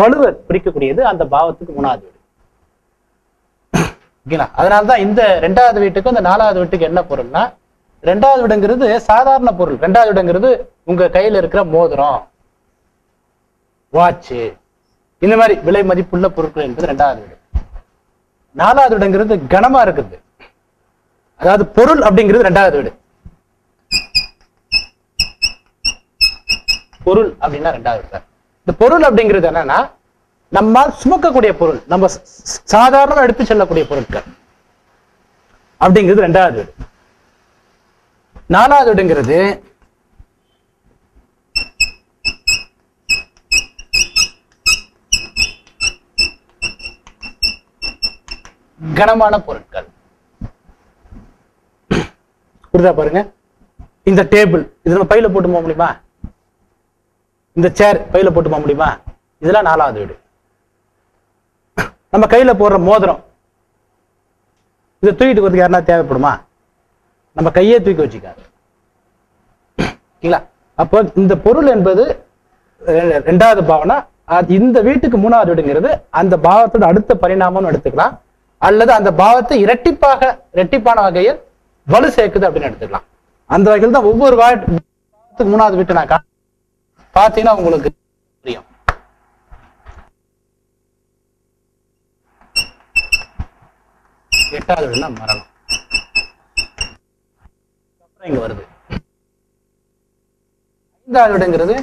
வலுவை குறிக்கக்கூடியது அந்த பாவத்துக்கு மூணாவது வீடு ஓகேங்களா அதனாலதான் இந்த ரெண்டாவது வீட்டுக்கும் இந்த நாலாவது வீட்டுக்கு என்ன பொருள்னா ரெண்டாவது வீடுங்கிறது சாதாரண பொருள் ரெண்டாவது வீடுங்கிறது உங்க கையில இருக்கிற மோதிரம் வாட்ச் இந்த மாதிரி விலை மதிப்புள்ள பொருட்கள் என்பது ரெண்டாவது வீடு நாலாவது வீடுங்கிறது கனமா இருக்குது அதாவது பொருள் அப்படிங்கிறது ரெண்டாவது வீடு பொருள் அப்படின்னா ரெண்டாவது வீடு சார் இந்த பொருள் அப்படிங்கிறது என்னன்னா நம்மால் சுமக்கக்கூடிய பொருள் நம்ம ச- ச- சாதாரணமா எடுத்து செல்லக்கூடிய பொருட்கள் அப்படிங்கிறது ரெண்டாவது வீடு நாலாவது வீடுங்கிறது கனமான பொருட்கள் புரியுதா பாருங்க இந்த டேபிள் இது நம்ம பையில போட்டு போக முடியுமா இந்த சேர் பையில போட்டு போக முடியுமா இதெல்லாம் நாலாவது வீடு நம்ம கையில போடுற மோதிரம் இதை தூக்கிட்டு போறதுக்கு யாருன்னா தேவைப்படுமா நம்ம கையே தூக்கி வச்சுக்காது சரிங்களா அப்போ இந்த பொருள் என்பது ரெ- ரெண்டாவது பாவனா அது இந்த வீட்டுக்கு மூணாவது வீடுங்கிறது அந்த பாவத்தோட அடுத்த பரிணாமம்னு எடுத்துக்கலாம் அல்லது அந்த பாவத்தை இரட்டிப்பாக இரட்டிப்பான வகையில் வலு சேர்க்குது அப்படின்னு எடுத்துக்கலாம் அந்த வகையில் தான் ஒவ்வொரு வா- பாவத்துக்கு மூணாவது வீட்டை நான் கா- பார்த்தீங்கன்னா உங்களுக்கு புரியும் எட்டாவது வீடுனா மரணம் அப்புறம் இங்க வருது ஐந்தாவது வீடுங்கிறது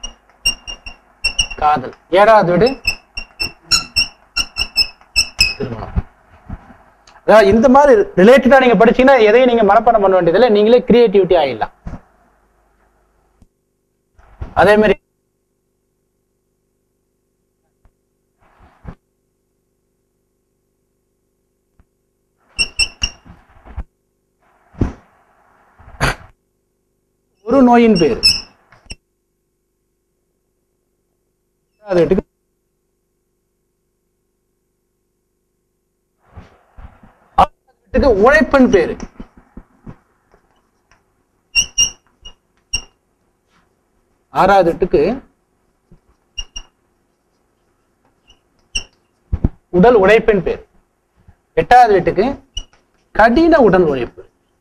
காதல் ஏழாவது வீடு திருமணம் அதாவது இந்த மாதிரி ரிலேட்டடா நீங்க படிச்சீங்கன்னா எதையும் நீங்க மனப்பாடம் பண்ண வேண்டியதில்லை நீங்களே கிரியேட்டிவிட்டி ஆயிடலாம் அதே மாதிரி ஒரு நோயின் பேரு அது வீட்டுக்கு ஆறாவது வீட்டுக்கு உழைப்பன் பேரு ஆறாவது வீட்டுக்கு உடல் உழைப்பின் பேர் எட்டாவது வீட்டுக்கு கடின உடல் உழைப்பு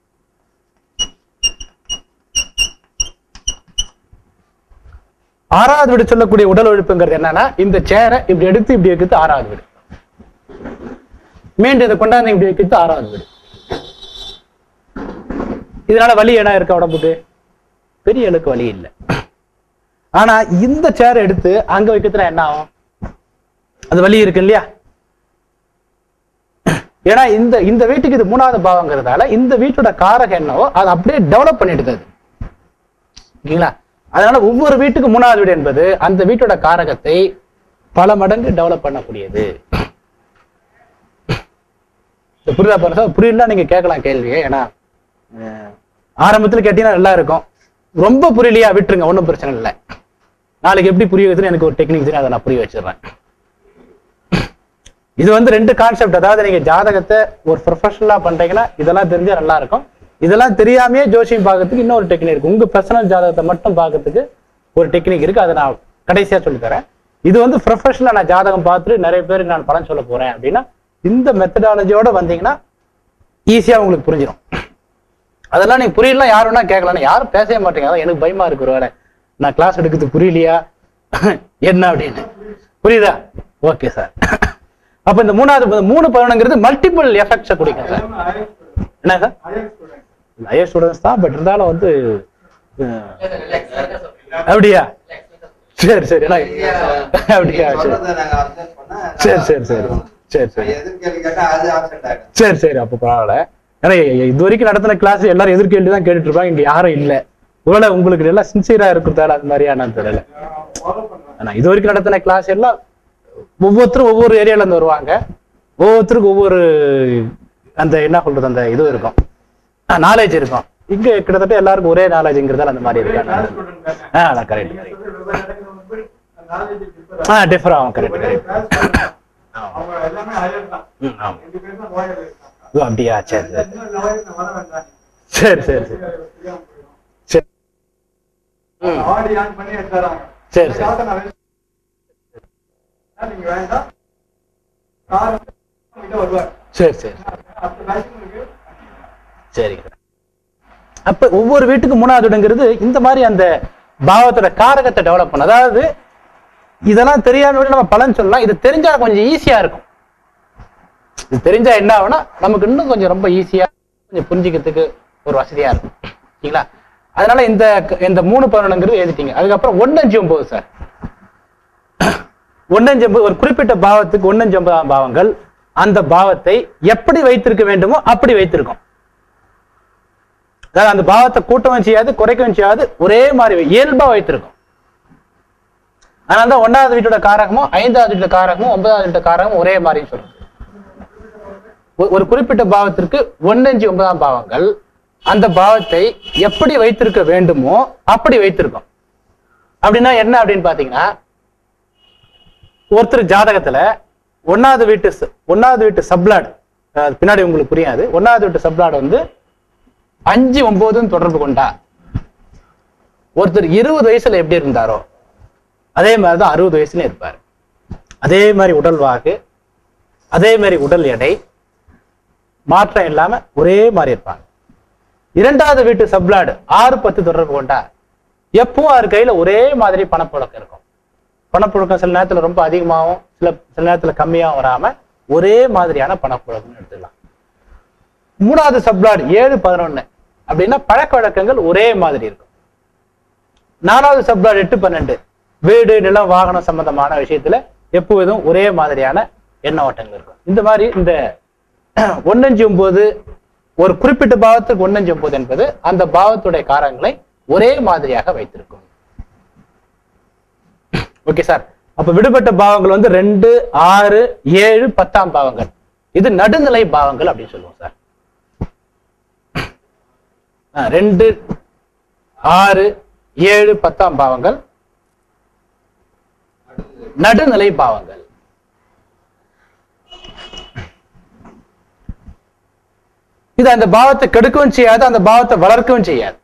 ஆறாவது வீடு சொல்லக்கூடிய உடல் உழைப்புங்கிறது என்னன்னா இந்த சேரை இப்படி எடுத்து இப்படி வைக்கிறது ஆறாவது வீடு மீண்டும் இதை கொண்டாந்து இப்படி வைக்கிறது ஆறாவது வீடு இதனால வலி என்ன இருக்கா உடம்புக்கு பெரிய அளவுக்கு வலி இல்லை ஆனா இந்த சேரை எடுத்து அங்க வைக்கிறதுல என்ன ஆகும் அது வலி இருக்கு இல்லையா ஏன்னா இந்த இந்த வீட்டுக்கு இது மூணாவது பாவங்கிறதால இந்த வீட்டோட காரகம் என்னவோ அதை அப்படியே டெவலப் பண்ணிடுது அது ஓகேங்களா அதனால ஒவ்வொரு வீட்டுக்கு மூணாவது வீடு என்பது அந்த வீட்டோட காரகத்தை பல மடங்கு டெவலப் பண்ணக்கூடியது இந்த புரியுதா பாருங்க சார் புரியல நீங்க கேட்கலாம் கேள்வியே ஏன்னா அஹ், ஆரம்பத்துல கேட்டீங்கன்னா நல்லா இருக்கும் ரொம்ப புரியலையா விட்டுருங்க ஒன்றும் பிரச்சனை இல்லை நாளைக்கு எப்படி புரிய வைக்கிறதுன்னு எனக்கு ஒரு டெக்னிக் தெரியும் அதை நான் புரிய வச்சிடுறேன் இது வந்து ரெண்டு கான்செப்ட் அதாவது நீங்க ஜாதகத்தை ஒரு ப்ரொஃபஷனலா பண்றீங்கன்னா இதெல்லாம் தெரிஞ்சா நல்லா இருக்கும் இதெல்லாம் தெரியாமயே ஜோசியம் பார்க்கறதுக்கு இன்னொரு டெக்னிக் இருக்கு உங்க பர்சனல் ஜாதகத்தை மட்டும் பார்க்கறதுக்கு ஒரு டெக்னிக் இருக்கு அதை நான் கடைசியா சொல்லி தரேன் இது வந்து ப்ரொஃபஷனலா நான் ஜாதகம் பார்த்துட்டு நிறைய பேருக்கு நான் பலன் சொல்ல போறேன் அப்படின்னா இந்த மெத்தடாலஜியோட வந்தீங்கன்னா ஈஸியா உங்களுக்கு புரிஞ்சிடும் அதெல்லாம் நீங்க புரியலாம் யார் வேணா கேட்கலாம் யாரும் பேசவே மாட்டீங்க அதான் எனக்கு பயமா இருக்கு ஒரு வேளை நான் கிளாஸ் எடுக்கிறது புரியலையா என்ன அப்படின்னு புரியுதா ஓகே சார் அப்ப இந்த மூணாவது இந்த மூணு பலனுங்கிறது மல்டிபிள் எஃபெக்ட்ஸை குடிக்கும் சார் என்ன சார் ஹையர் ஸ்டூடெண்ட்ஸ் தான் பட் இருந்தாலும் வந்து அஹ், அப்படியா சரி சரி நான் அப்படியா சரி சொல்றதை நாங்க observe பண்ணா சரி சரி சரி சரி சரி எதிர்கேள்வி கேட்டா அது absent ஆயிடும். சரி சரி அப்போ பரவாயில்ல ஏன்னா இ- இது வரைக்கும் நடத்தின கிளாஸ் எல்லாரும் எதிர்கேள்வி தான் கேட்டுட்டு இருப்பாங்க இங்க யாரும் இல்ல ஒருவேளை உங்களுக்கு எல்லாம் சின்சியரா இருக்கிறதால அது மாதிரியான தெரியல ஆனா இது வரைக்கும் நடத்தின கிளாஸ் எல்லாம் ஒவ்வொருத்தரும் ஒவ்வொரு ஏரியால இருந்து வருவாங்க ஒவ்வொருத்தருக்கும் ஒவ்வொரு அந்த என்ன சொல்றது அந்த இது இருக்கும் நாலேஜ் இருக்கும் இங்க கிட்டத்தட்ட எல்லாருக்கும் ஒரே நாலேஜ்ங்கிறதால அந்த மாதிரி இருக்காங்க ஆ அதான் கரெக்ட் ஆ டிஃபர் ஆகும் கரெக்ட் கரெக்ட் அவங்க எல்லாமே ஹையர் தான் ம் ஆமா ரெண்டு பேரும் தான் லோயர் இருக்காங்க ஓ, அப்படியா சரி சரி இன்னும் லோயர் வர வேண்டாம் சரி சரி சரி தெரியாம போயிடும் சரி ம் ஆடி ஆன் பண்ணி எடுத்துறாங்க சரி, சரி. நீங்க வேண்டாம் கார் கிட்ட வருவார் சரி சரி அப்ப பேட்ச் இருக்கு சரிங்க அப்ப ஒவ்வொரு வீட்டுக்கு மூணாவது இடங்கிறது இந்த மாதிரி அந்த பாவத்தோட காரகத்தை டெவலப் பண்ண அதாவது இதெல்லாம் தெரியாத விட நம்ம பலன் சொல்லலாம் இது தெரிஞ்சா கொஞ்சம் ஈஸியா இருக்கும் இது தெரிஞ்சா என்ன ஆகும்னா நமக்கு இன்னும் கொஞ்சம் ரொம்ப ஈஸியா கொஞ்சம் புரிஞ்சுக்கிறதுக்கு ஒரு வசதியா இருக்கும் சரிங்களா அதனால இந்த இந்த மூணு பலனுங்கிறது எழுதிட்டீங்க அதுக்கப்புறம் ஒன்னஞ்சு ஒன்பது சார் ஒன்னஞ்சு ஒன்பது ஒரு குறிப்பிட்ட பாவத்துக்கு ஒன்னஞ்சு ஒன்பதாம் பாவங்கள் அந்த பாவத்தை எப்படி வைத்திருக்க வேண்டுமோ அப்படி வைத்திருக்கும் அதாவது அந்த பாவத்தை கூட்டவும் செய்யாது குறைக்கவும் செய்யாது ஒரே மாதிரி வை- இயல்பா வைத்திருக்கும் அதனால தான் ஒன்னாவது வீட்டோட காரகமும் ஐந்தாவது வீட்டோட காரகமும் ஒன்பதாவது வீட்டோட காரகமும் ஒரே மாதிரி சொல்றது ஒ- ஒரு குறிப்பிட்ட பாவத்திற்கு ஒன்னஞ்சு ஒன்பதாம் பாவங்கள் அந்த பாவத்தை எப்படி வைத்திருக்க வேண்டுமோ அப்படி வைத்திருக்கும் அப்படின்னா என்ன அப்படின்னு பாத்தீங்கன்னா ஒருத்தர் ஜாதகத்துல ஒன்னாவது வீட்டு ச- ஒன்னாவது வீட்டு சப்ளாட் பின்னாடி உங்களுக்கு புரியாது ஒன்னாவது வீட்டு சப்ளாட் வந்து அஞ்சு ஒன்பதுன்னு தொடர்பு கொண்டா ஒருத்தர் இருபது வயசுல எப்படி இருந்தாரோ அதே மாதிரிதான் அறுபது வயசுல இருப்பார் அதே மாதிரி உடல் வாகு அதே மாதிரி உடல் எடை மாற்றம் இல்லாம ஒரே மாதிரி இருப்பாங்க இரண்டாவது வீட்டு சப்ளாடு ஆறு பத்து தொடர்பு கொண்டா எப்பவும் அவர் கையில ஒரே மாதிரி பணப்புழக்கம் இருக்கும் பணப்புழக்கம் சில நேரத்துல ரொம்ப அதிகமாகவும் சில சில நேரத்துல கம்மியாகவும் வராம ஒரே மாதிரியான பணப்புழக்கம்னு எடுத்துக்கலாம் மூணாவது சப்ளாட் ஏழு பதினொன்னு அப்படின்னா பழக்க வழக்கங்கள் ஒரே மாதிரி இருக்கும் நாலாவது சப்ளாட் எட்டு பன்னெண்டு வீடு நிலம் வாகனம் சம்பந்தமான விஷயத்துல எப்போதும் ஒரே மாதிரியான எண்ண ஓட்டங்கள் இருக்கும் இந்த மாதிரி இந்த ஒன்னஞ்சு ஒன்பது ஒரு குறிப்பிட்ட பாவத்துக்கு ஒன்னஞ்சு ஒன்பது என்பது அந்த பாவத்துடைய காரங்களை ஒரே மாதிரியாக வைத்திருக்கும் ஓகே சார் அப்ப விடுபட்ட பாவங்கள் வந்து ரெண்டு ஆறு ஏழு பத்தாம் பாவங்கள் இது நடுநிலை பாவங்கள் அப்படின்னு சொல்லுவோம் சார் ஆ, ரெண்டு ஆறு ஏழு பத்தாம் பாவங்கள் நடுநிலை பாவங்கள் இது அந்த பாவத்தை கெடுக்கவும் செய்யாது அந்த பாவத்தை வளர்க்கவும் செய்யாது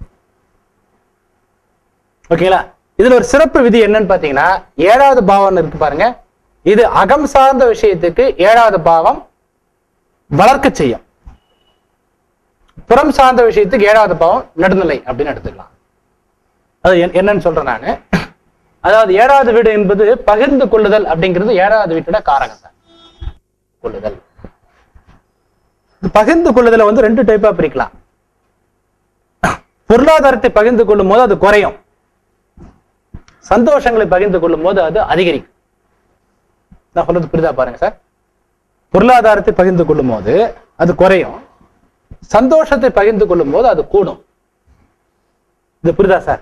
ஓகேங்களா இதுல ஒரு சிறப்பு விதி என்னன்னு பாத்தீங்கன்னா ஏழாவது பாவம் இருக்கு பாருங்க இது அகம் சார்ந்த விஷயத்துக்கு ஏழாவது பாவம் வளர்க்க செய்யும் புறம் சார்ந்த விஷயத்துக்கு ஏழாவது பாவம் நடுநிலை அப்படின்னு எடுத்துக்கலாம் அது என்- என்னன்னு சொல்றேன் நானு அதாவது ஏழாவது வீடு என்பது பகிர்ந்து கொள்ளுதல் அப்படிங்கிறது ஏழாவது வீட்டோட காரகம் தான் கொள்ளுதல் இந்த பகிர்ந்து கொள்ளுதலை வந்து ரெண்டு டைப்பா பிரிக்கலாம் பொருளாதாரத்தை பகிர்ந்து கொள்ளும் போது அது குறையும் சந்தோஷங்களை பகிர்ந்து கொள்ளும் போது அது அதிகரிக்கும் நான் சொல்றது புரியுதா பாருங்க சார் பொருளாதாரத்தை பகிர்ந்து கொள்ளும் போது அது குறையும் சந்தோஷத்தை பகிர்ந்து கொள்ளும் போது அது கூடும் இது புரியுதா சார்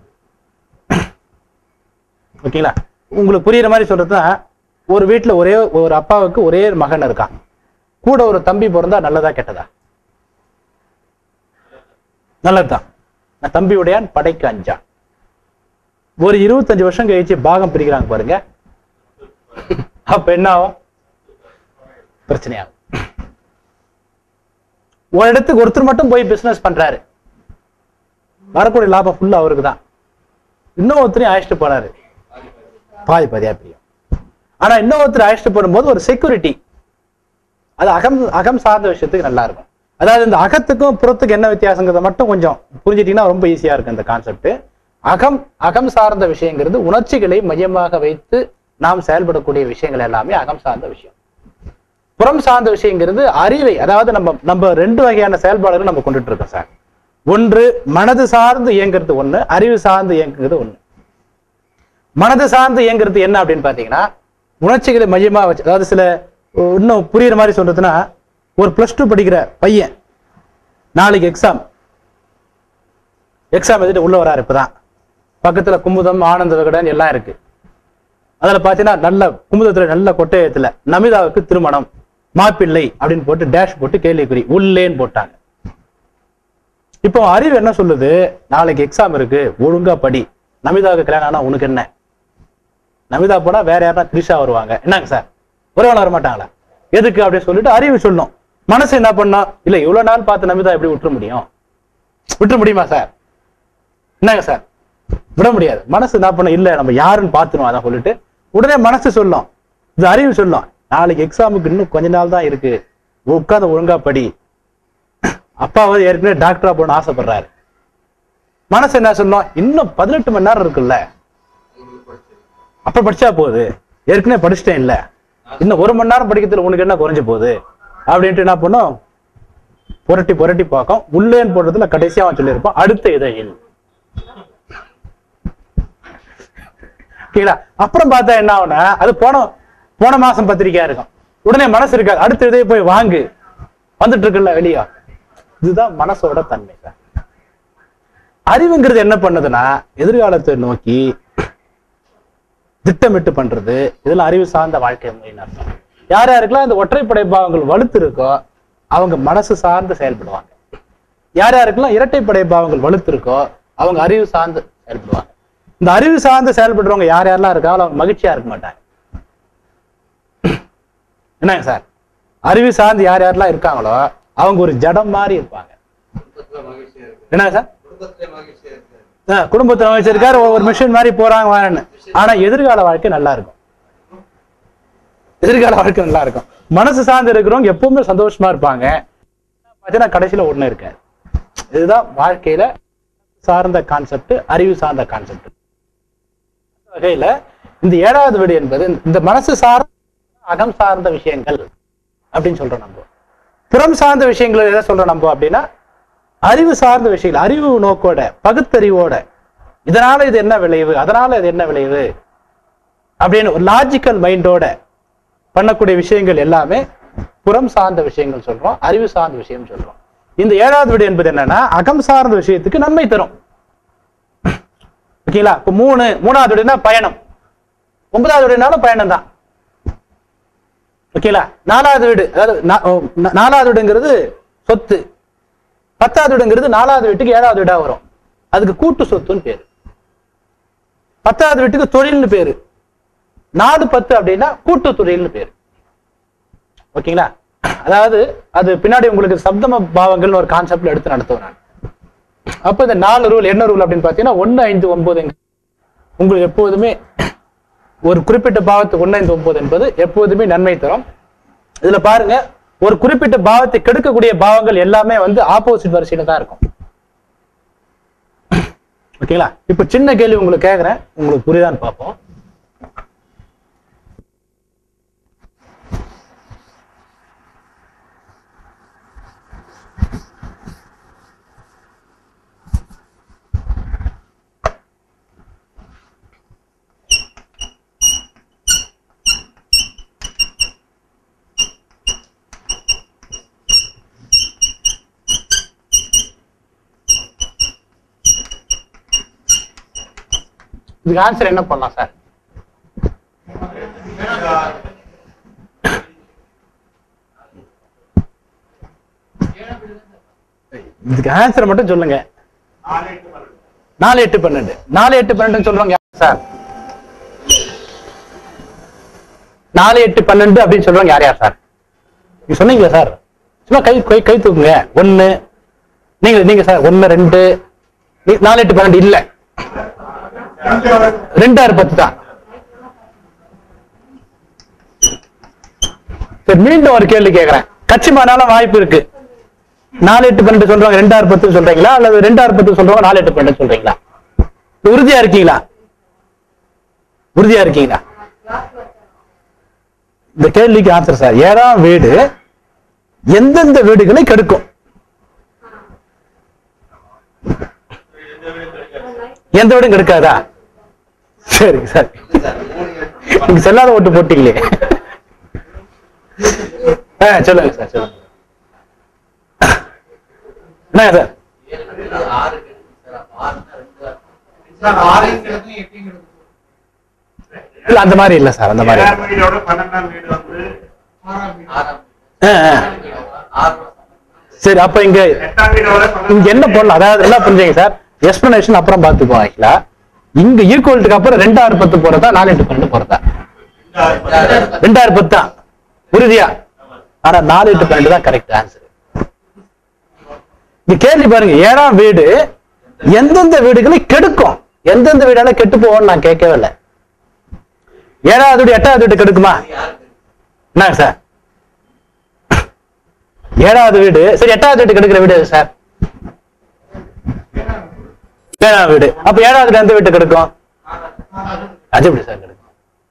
ஓகேங்களா உங்களுக்கு புரியுற மாதிரி சொல்றதுதான் ஒரு வீட்டுல ஒரே ஒரு அப்பாவுக்கு ஒரே ஒரு மகன் இருக்கான் கூட ஒரு தம்பி பிறந்தா நல்லதா கெட்டதா நல்லதுதான் நான் தம்பி உடையான் படைக்கு அஞ்சான் ஒரு இருபத்தஞ்சு வருஷம் கழிச்சு பாகம் பிரிக்கிறாங்க பாருங்க அப்ப என்ன ஆகும் பிரச்சனையாகும் ஒரு இடத்துக்கு ஒருத்தர் மட்டும் போய் பிசினஸ் பண்றாரு வரக்கூடிய லாபம் ஃபுல்லா அவருக்கு தான் இன்னும் ஒருத்தரையும் அழைச்சிட்டு போனாரு பாதி பாதியா பிரியும் ஆனா இன்னொருத்தர் அழைச்சிட்டு போடும்போது ஒரு செக்யூரிட்டி அது அகம் அகம் சார்ந்த விஷயத்துக்கு நல்லா இருக்கும் அதாவது இந்த அகத்துக்கும் புறத்துக்கு என்ன வித்தியாசங்கிறத மட்டும் கொஞ்சம் புரிஞ்சிட்டீங்கன்னா ரொம்ப ஈஸியா இருக்கு இந்த கான்செப்ட் அகம் அகம் சார்ந்த விஷயங்கிறது உணர்ச்சிகளை மையமாக வைத்து நாம் செயல்படக்கூடிய விஷயங்கள் எல்லாமே அகம் சார்ந்த விஷயம் புறம் சார்ந்த விஷயங்கிறது அறிவை அதாவது நம்ம நம்ம ரெண்டு வகையான செயல்பாடுகள் நம்ம கொண்டுட்டு இருக்கோம் சார் ஒன்று மனது சார்ந்து இயங்குறது ஒண்ணு அறிவு சார்ந்து இயங்குறது ஒண்ணு மனது சார்ந்து இயங்குறது என்ன அப்படின்னு பாத்தீங்கன்னா உணர்ச்சிகளை மையமா வச்சு அதாவது சில அஹ், இன்னும் புரியுற மாதிரி சொல்றதுன்னா ஒரு பிளஸ் டூ படிக்கிற பையன் நாளைக்கு எக்ஸாம் எக்ஸாம் எழுதிட்டு உள்ள வராரு இப்பதான் பக்கத்துல குமுதம் ஆனந்த விகடன் எல்லாம் இருக்கு அதுல பாத்தீங்கன்னா நல்ல குமுதத்துல நல்ல கொட்டயத்துல நமிதாவுக்கு திருமணம் மாப்பிள்ளை அப்படின்னு போட்டு டேஷ் போட்டு கேள்விக்குறி உள்ளேன்னு போட்டாங்க இப்போ அறிவு என்ன சொல்லுது நாளைக்கு எக்ஸாம் இருக்கு ஒழுங்கா படி நமிதாவுக்கு கல்யாணம் ஆனா உனக்கு என்ன நமிதா போனா வேற யாரா திரிஷா வருவாங்க என்னங்க சார் ஒருவன வர மாட்டாங்களா எதுக்கு அப்படின்னு சொல்லிட்டு அறிவு சொல்லணும் மனசு என்ன பண்ணா இல்ல இவ்வளவு நாள் பார்த்து நமிதா எப்படி விட்டுற முடியும் விட்டுற முடியுமா சார் என்னங்க சார் விட முடியாது மனசு என்ன பண்ண இல்ல நம்ம யாருன்னு பார்த்துணும் அதான் சொல்லிட்டு உடனே மனசு சொல்லும் இது அறிவு சொல்லும் நாளைக்கு எக்ஸாமுக்கு இன்னும் கொஞ்ச நாள் தான் இருக்கு உட்காந்து ஒழுங்கா படி அப்பா வந்து ஏற்கனவே டாக்டரா போகணும்னு ஆசைப்படுறாரு மனசு என்ன சொல்லும் இன்னும் பதினெட்டு மணி நேரம் இருக்குல்ல அப்ப படிச்சா போகுது ஏற்கனவே படிச்சிட்டேன் இல்ல இன்னும் ஒரு மணி நேரம் படிக்கிறதுல உனக்கு என்ன குறைஞ்சு போகுது அப்படின்ட்டு என்ன பண்ணும் புரட்டி புரட்டி பார்க்கும் உள்ளேன்னு போடுறதுல கடைசியா அவன் சொல்லியிருப்பான் அடுத்த இதழில் ஓகேங்களா அப்புறம் பார்த்தா என்ன ஆகும்னா அது போன போன மாசம் பத்திரிக்கையா இருக்கும் உடனே மனசு இருக்காது அடுத்த இதே போய் வாங்கு வந்துட்டு இருக்குல்ல வெளியா இதுதான் மனசோட தன்மை சார் அறிவுங்கிறது என்ன பண்ணுதுன்னா எதிர்காலத்தை நோக்கி திட்டமிட்டு பண்றது இதுல அறிவு சார்ந்த வாழ்க்கை முறைன்னு அர்த்தம் யார் யாருக்கெல்லாம் இந்த ஒற்றைப்படை பாவங்கள் வலுத்து இருக்கோ அவங்க மனசு சார்ந்து செயல்படுவாங்க யார் யாருக்கெல்லாம் இரட்டைப்படை பாவங்கள் வலுத்து இருக்கோ அவங்க அறிவு சார்ந்து செயல்படுவாங்க இந்த அறிவு சார்ந்து செயல்படுறவங்க யார் யாரெல்லாம் இருக்காங்களோ அவங்க மகிழ்ச்சியா இருக்க மாட்டாங்க என்னங்க சார் அறிவு சார்ந்து யார் யாரெல்லாம் இருக்காங்களோ அவங்க ஒரு ஜடம் மாதிரி இருப்பாங்க குடும்பத்துல மகிழ்ச்சியா இருக்கு என்னங்க சார் குடும்பத்துல மகிழ்ச்சியா இருக்கு ஆ, குடும்பத்துல வச்சிருக்காரு ஒரு மிஷின் மாதிரி போறாங்க வரேன்னு ஆனா எதிர்கால வாழ்க்கை நல்லா இருக்கும் எதிர்கால வாழ்க்கை நல்லா இருக்கும் மனசு சார்ந்து இருக்கிறவங்க எப்பவுமே சந்தோஷமா இருப்பாங்க பார்த்தீங்கன்னா கடைசியில ஒண்ணு இருக்காது இதுதான் வாழ்க்கையில சார்ந்த கான்செப்ட் அறிவு சார்ந்த கான்செப்ட் வகையில இந்த ஏழாவது வீடு என்பது இந்த மனசு சார்ந்த அகம் சார்ந்த விஷயங்கள் அப்படின்னு சொல்றோம் நம்ம புறம் சார்ந்த விஷயங்கள் எதை சொல்றோம் நம்ம அப்படின்னா அறிவு சார்ந்த விஷயங்கள் அறிவு நோக்கோட பகுத்தறிவோட இதனால இது என்ன விளைவு அதனால இது என்ன விளைவு அப்படின்னு ஒரு லாஜிக்கல் மைண்டோட பண்ணக்கூடிய விஷயங்கள் எல்லாமே புறம் சார்ந்த விஷயங்கள் சொல்றோம் அறிவு சார்ந்த விஷயம் சொல்றோம் இந்த ஏழாவது வீடு என்பது என்னன்னா அகம் சார்ந்த விஷயத்துக்கு நன்மை தரும் ஓகேங்களா இப்ப மூணு மூணாவது வீடுனா பயணம் ஒன்பதாவது வீடுனாலும் பயணம் தான் ஓகேங்களா நாலாவது வீடு அதாவது நா- ஓ, நா- நாலாவது வீடுங்கிறது சொத்து பத்தாவது வீடுங்கிறது நாலாவது வீட்டுக்கு ஏழாவது வீடா வரும் அதுக்கு கூட்டு சொத்துன்னு பேரு பத்தாவது வீட்டுக்கு தொழில்னு பேரு நாலு பத்து அப்படின்னா கூட்டு தொழில்னு பேரு ஓகேங்களா அதாவது அது பின்னாடி உங்களுக்கு சப்தம பாவங்கள்னு ஒரு கான்செப்ட்ல எடுத்து நடத்துவேன் நான் அப்ப இந்த நாலு ரூல் என்ன ரூல் அப்படின்னு பாத்தீங்கன்னா ஒன்னு ஐந்து ஒன்பது உங்களுக்கு எப்போதுமே ஒரு குறிப்பிட்ட பாவத்துக்கு ஒன்னு ஐந்து ஒன்பது என்பது எப்போதுமே நன்மை தரும் இதுல பாருங்க ஒரு குறிப்பிட்ட பாவத்தை கெடுக்கக்கூடிய பாவங்கள் எல்லாமே வந்து ஆப்போசிட் வரிசையில தான் இருக்கும் ஓகேங்களா இப்ப சின்ன கேள்வி உங்களுக்கு கேக்குறேன் உங்களுக்கு புரியுதான்னு பார்ப்போம் இதுக்கு ஆன்சர் என்ன பண்ணலாம் சார் இதுக்கு ஆன்சர் மட்டும் சொல்லுங்க நாலு எட்டு பன்னெண்டு நாலு எட்டு பன்னெண்டு சொல்றவங்க யார் சார் நாலு எட்டு பன்னெண்டு அப்படின்னு சொல்றவங்க யார் யார் சார் நீங்க சொன்னீங்களா சார் சும்மா கை கை கை தூக்குங்க ஒண்ணு நீங்க நீங்க சார் ஒண்ணு ரெண்டு நீ- நாலு எட்டு பன்னெண்டு இல்ல ரெண்டாயிரம் பத்து தான் சரி மீண்டும் ஒரு கேள்வி கேக்குறேன் கட்சி மாறினாலும் வாய்ப்பு இருக்கு நாலு எட்டு பன்னெண்டு சொல்றவங்க ரெண்டாயிரம் பத்து சொல்றீங்களா அல்லது ரெண்டாயிரம் பத்து சொல்றவங்க நாலு எட்டு பன்னெண்டு சொல்றீங்களா உறுதியா இருக்கீங்களா உறுதியா இருக்கீங்களா இந்த கேள்விக்கு ஆன்சர் சார் ஏழாம் வீடு எந்தெந்த வீடுகளை கெடுக்கும் எந்த வீடும் கெடுக்காதா சரி சார் இல்ல சார் மூணு எட்டு நீங்க செல்லாத ஓட்டு போட்டீங்களே ஆ, சொல்லுங்க சார் சொல்லுங்க என்ன சார் ஆறு சார் ஆறு ரெண்டு இல்ல அந்த மாதிரி இல்ல சார் அந்த மாதிரி இல்ல. ஏழாம் வீடோட பன்னெண்டாம் வீடு வந்து ஆறாம் ஆ, ஆ. ஆறு சரி அப்ப இங்க எட்டாம் வீடோட இங்க என்ன போடலாம் அதாவது என்ன புரிஞ்சுங்க சார் எக்ஸ்பிளனேஷன் அப்புறம் பார்த்துப்போம் ஆக்சுவலா இங்க ஈக்குவல்ட்டுக்கு அப்புறம் ரெண்டாயிரம் பத்து போறதா நாலு எட்டு பன்னெண்டு போறதா ரெண்டாயிரம் பத்து தான் உறுதியா ஆனா நாலு எட்டு பன்னெண்டு தான் கரெக்ட் ஆன்சர் இங்க கேள்வி பாருங்க ஏழாம் வீடு எந்தெந்த வீடுகளை கெடுக்கும் எந்தெந்த வீடால கெட்டு போவோம்னு நான் கேட்கவே இல்லை ஏழாவது வீடு எட்டாவது வீட்டு கெடுக்குமா இது யாருக்கு என்னங்க சார் ஏழாவது வீடு சரி எட்டாவது வீட்டு கெடுக்கிற வீடு எது சார் ஏழாவது வீடு அப்ப ஏழாவது வீடு எந்த வீட்டு கெடுக்கும் அது எப்படி சார் கெடுக்கும்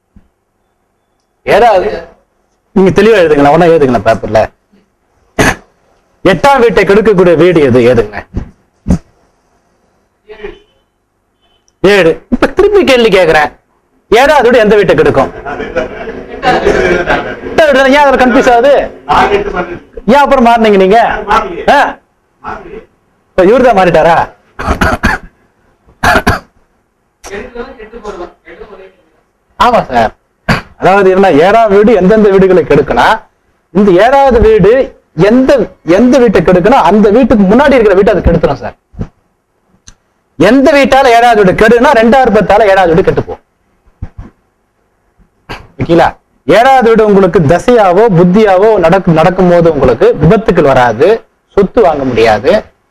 ஏழாவது நீங்க தெளிவா எழுதுங்களா ஒன்னா எழுதுங்களா பேப்பர்ல எட்டாம் வீட்டை கெடுக்கக்கூடிய வீடு எது ஏதுங்க ஏழு இப்ப திருப்பி கேள்வி கேக்குறேன் ஏழாவது வீடு எந்த வீட்டை கெடுக்கும் எட்டாவது வீடு தானே. ஏன் அதுல கன்ஃபியூஸ் ஆகுது நான் எட்டு பண்ணு. ஏன் அப்புறம் மாறினீங்க நீங்க மாறலையே. ஆ? மாறலையே. இப்ப இவரு தான் மாறிட்டாரா ஆமா சார் அதாவது என்ன ஏழாவது வீடு எந்தெந்த வீடுகளை கெடுக்கணும் இந்த ஏழாவது வீடு எந்த எந்த வீட்டை கெடுக்கணும் அந்த வீட்டுக்கு முன்னாடி இருக்கிற வீட்டை அது கெடுத்துரும் சார் எந்த வீட்டால ஏழாவது வீடு கெடுனா ரெண்டாயிரம் பத்தால ஏழாவது வீடு கெட்டுப்போம் ஓகேங்களா ஏழாவது வீடு உங்களுக்கு தசையாவோ புத்தியாவோ நடக்கும் நடக்கும் போது உங்களுக்கு விபத்துக்கள் வராது சொத்து வாங்க முடியாது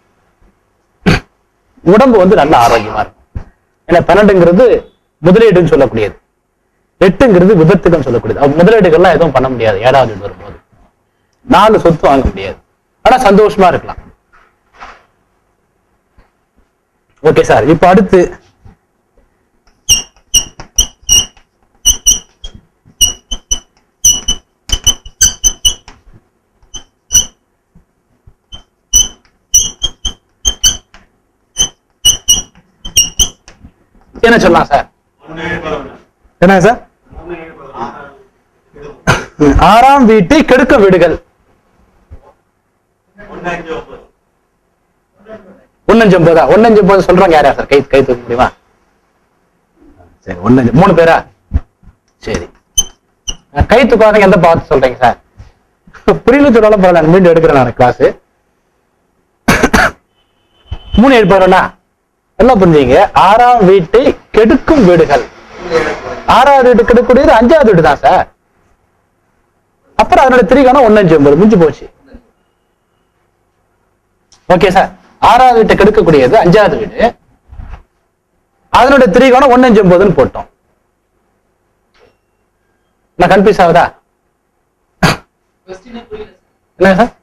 உடம்பு வந்து நல்ல ஆரோக்கியமா இருக்கும் ஏன்னா பன்னெண்டுங்கிறது முதலீடுன்னு சொல்லக்கூடியது எட்டுங்கிறது விபத்துக்குன்னு சொல்லக்கூடியது அப்ப முதலீடுகள்லாம் எதுவும் பண்ண முடியாது ஏழாவது வீடு வரும்போது நாலு சொத்து வாங்க முடியாது ஆனா சந்தோஷமா இருக்கலாம் ஓகே சார் இப்போ அடுத்து என்ன சொல்லலாம் சார் ஒண்ணு பதினொன்னு. என்ன சார் ஒண்ணு பதினொன்னு. ஆறாம் வீட்டை கெடுக்க வீடுகள் ஒண்ணு அஞ்சு ஒன்பது. ஒன்னஞ்சு ஒன்பதா ஒன்னஞ்சு ஒன்பது சொல்றாங்க யாரா சார் கை கை தூக்க முடியுமா சரி ஒன்னஞ்சு மூணு பேரா சரி அஹ் கை தூக்காதீங்க எந்த பாவத்தை சொல்றீங்க சார் புரியல சொன்னாலும் பரவாயில்ல நான் மீண்டும் எடுக்கிறேன் நான் கிளாஸ் மூணு ஏழு பதினொன்னா என்ன புரிஞ்சீங்க ஆறாம் வீட்டை கெடுக்கும் வீடுகள் ஆறாவது வீடு கெடுக்கக்கூடியது அஞ்சாவது வீடு தான் சார் அப்புறம் அதனோட திரிகானம் ஒன்னஞ்சு ஒன்பது முடிஞ்சு போச்சு ஓகே சார் ஆறாவது வீட்டை கெடுக்கக்கூடியது அஞ்சாவது வீடு அதனோட திரிகோணம் ஒன்னஞ்சு ஒன்பதுன்னு போட்டோம் நான் கன்ஃபியூஸ் ஆகுதா என்ன சார்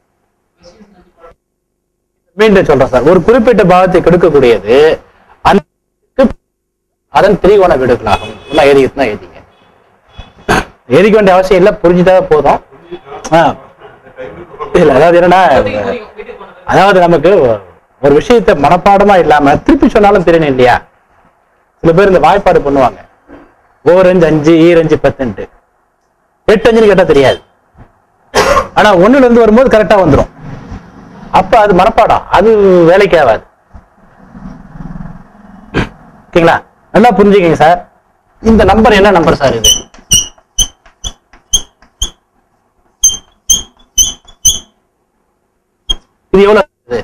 மீண்டும் சொல்றேன் சார் ஒரு குறிப்பிட்ட பாவத்தை கெடுக்கக்கூடியது அந்த அதன் திரிகோண வீடுகளாகும் எல்லாம் எழுதிக்கிட்டு தான் எழுதிங்க எழுதிக்க வேண்டிய அவசியம் இல்லை புரிஞ்சுட்டா போதும் ஆ. இல்ல அதாவது என்னன்னா அதாவது நமக்கு ஒ- ஒரு விஷயத்தை மனப்பாடமா இல்லாம திருப்பி சொன்னாலும் தெரியணும் இல்லையா சில பேர் இந்த வாய்ப்பாடு பண்ணுவாங்க ஓரஞ்சு அஞ்சு ஈரஞ்சு பத்துன்ட்டு எட்டு அஞ்சுன்னு கேட்டா தெரியாது ஆனா ஒண்ணுல இருந்து வரும்போது கரெக்டா வந்துரும் அப்ப அது மனப்பாடம் அது வேலைக்கு ஆகாது ஓகேங்களா நல்லா புரிஞ்சுக்கங்க சார் இந்த நம்பர் என்ன நம்பர் சார் இது இது எவ்வளவு இது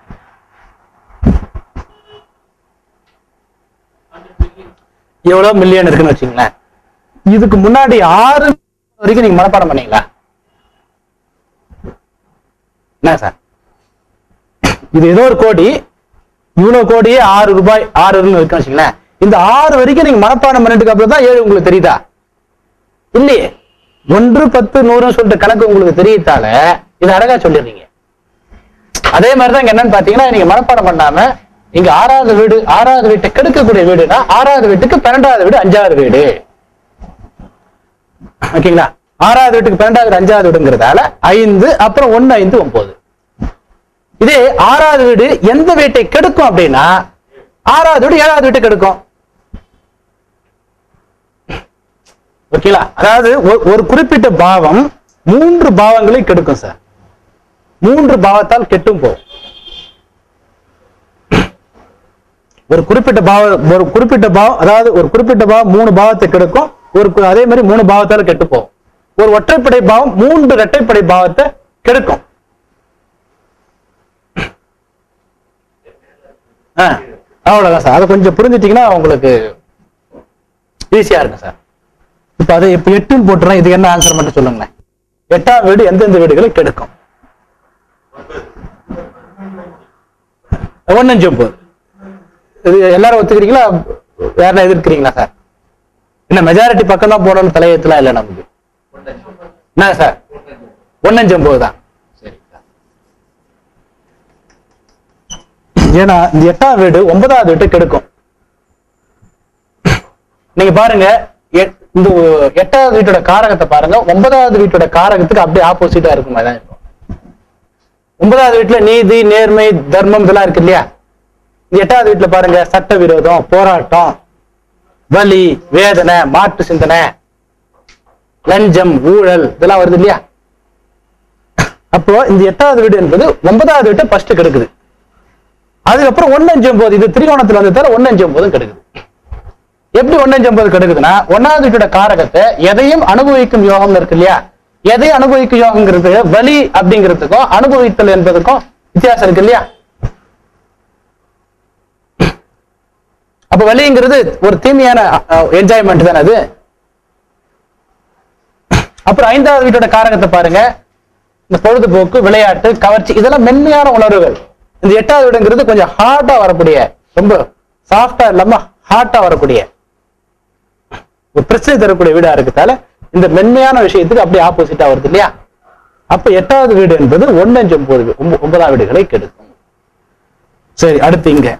எவ்வளவு மில்லியன் இருக்குன்னு வச்சுங்களேன் இதுக்கு முன்னாடி ஆறு வரைக்கும் நீங்க மனப்பாடம் பண்ணீங்களா என்ன சார் இது ஏதோ ஒரு கோடி இவ்வளவு கோடியே ஆறு ரூபாய் ஆறு இருக்குன்னு வச்சுங்களேன் இந்த ஆறு வரைக்கும் நீங்க மனப்பாடம் பண்ணிட்டு அப்புறம் தான் ஏழு உங்களுக்கு தெரியுதா இல்லையே ஒன்று பத்து நூறுன்னு சொல்லிட்டு கணக்கு உங்களுக்கு தெரியத்தால இது அழகா சொல்லிடுறீங்க அதே மாதிரிதான் இங்க என்னன்னு பாத்தீங்கன்னா நீங்க மனப்பாடம் பண்ணாம இங்க ஆறாவது வீடு ஆறாவது வீட்டை கெடுக்கக்கூடிய வீடுனா ஆறாவது வீட்டுக்கு பன்னெண்டாவது வீடு அஞ்சாவது வீடு ஓகேங்களா ஆறாவது வீட்டுக்கு பன்னெண்டாவது வீடு அஞ்சாவது வீடுங்கிறதால ஐந்து அப்புறம் ஒண்ணு ஐந்து ஒன்பது இதே ஆறாவது வீடு எந்த வீட்டை கெடுக்கும் அப்படின்னா ஆறாவது வீடு ஏழாவது வீட்டை கெடுக்கும் ஓகேங்களா அதாவது ஒரு- ஒரு குறிப்பிட்ட பாவம் மூன்று பாவங்களை கெடுக்கும் சார் மூன்று பாவத்தால் கெட்டும் போகும் ஒரு குறிப்பிட்ட பாவ ஒரு குறிப்பிட்ட பாவம் அதாவது ஒரு குறிப்பிட்ட பாவம் மூணு பாவத்தை கெடுக்கும் ஒரு கு- அதே மாதிரி மூணு பாவத்தால கெட்டு போகும் ஒரு ஒற்றைப்படை பாவம் மூன்று இரட்டைப்படை பாவத்தை கெடுக்கும் ஆ, அவ்வளவுதான் சார் அதை கொஞ்சம் புரிஞ்சுட்டீங்கன்னா உங்களுக்கு ஈஸியா இருக்கும் சார் இப்ப அதை இப்ப எட்டுன்னு போட்டுறேன் இது என்ன ஆன்சர் மட்டும் சொல்லுங்களேன் எட்டாம் வீடு எந்தெந்த வீடுகளை கெடுக்கும் ஒன்னஞ்சு ஒன்பது இது எல்லாரும் ஒத்துக்கிறீங்களா வேற எதிர்க்கிறீங்களா சார் என்ன மெஜாரிட்டி பக்கம் தான் போடணும் தலையெழுத்துலாம் இல்லை நமக்கு என்ன சார் ஒன்னஞ்சு ஒன்பது தான் சரி ஏன்னா இந்த எட்டாவது வீடு ஒன்பதாவது வீட்டு கெடுக்கும் நீங்க பாருங்க எ- இந்த எட்டாவது வீட்டோட காரகத்தை பாருங்க ஒன்பதாவது வீட்டோட காரகத்துக்கு அப்படியே ஆப்போசிட்டா இருக்கும் மாதிரி தான் இருக்கும் ஒன்பதாவது வீட்டுல நீதி நேர்மை தர்மம் இதெல்லாம் இருக்கு இல்லையா இந்த எட்டாவது வீட்டுல பாருங்க சட்ட விரோதம் போராட்டம் வலி வேதனை மாற்று சிந்தனை லஞ்சம் ஊழல் இதெல்லாம் வருது இல்லையா அப்போ இந்த எட்டாவது வீடு என்பது ஒன்பதாவது வீட்டை ஃபர்ஸ்ட் கெடுக்குது அதுக்கப்புறம் ஒன்னஞ்சு ஒன்பது இது திரிகோணத்துல வந்ததால ஒன்னஞ்சு ஒன்பதும் கெடுக்குது எப்படி ஒன்னஞ்சு ஒன்பது கெடுக்குதுன்னா ஒன்னாவது வீட்டோட காரகத்தை எதையும் அனுபவிக்கும் யோகம்னு இருக்கு இல்லையா எதையும் அனுபவிக்கும் யோகங்கிறது வலி அப்படிங்கிறதுக்கும் அனுபவித்தல் என்பதுக்கும் வித்தியாசம் இருக்கு இல்லையா அப்ப வலிங்கிறது ஒரு தீமையான என்ஜாய்மெண்ட் தானே அது அப்புறம் ஐந்தாவது வீட்டோட காரகத்தை பாருங்க இந்த பொழுதுபோக்கு விளையாட்டு கவர்ச்சி இதெல்லாம் மென்மையான உணர்வுகள் இந்த எட்டாவது வீடுங்கிறது கொஞ்சம் ஹார்டா வரக்கூடிய ரொம்ப சாஃப்டா இல்லாம ஹார்ட்டா வரக்கூடிய ஒரு பிரச்சனை தரக்கூடிய வீடா இருக்கதால இந்த மென்மையான விஷயத்துக்கு அப்படியே ஆப்போசிட்டா வருது இல்லையா அப்ப எட்டாவது வீடு என்பது ஒன்னஞ்சு ஒன்பது வீ- ஒன்ப- ஒன்பதாம் வீடுகளை கெடுக்கும் சரி அடுத்து இங்க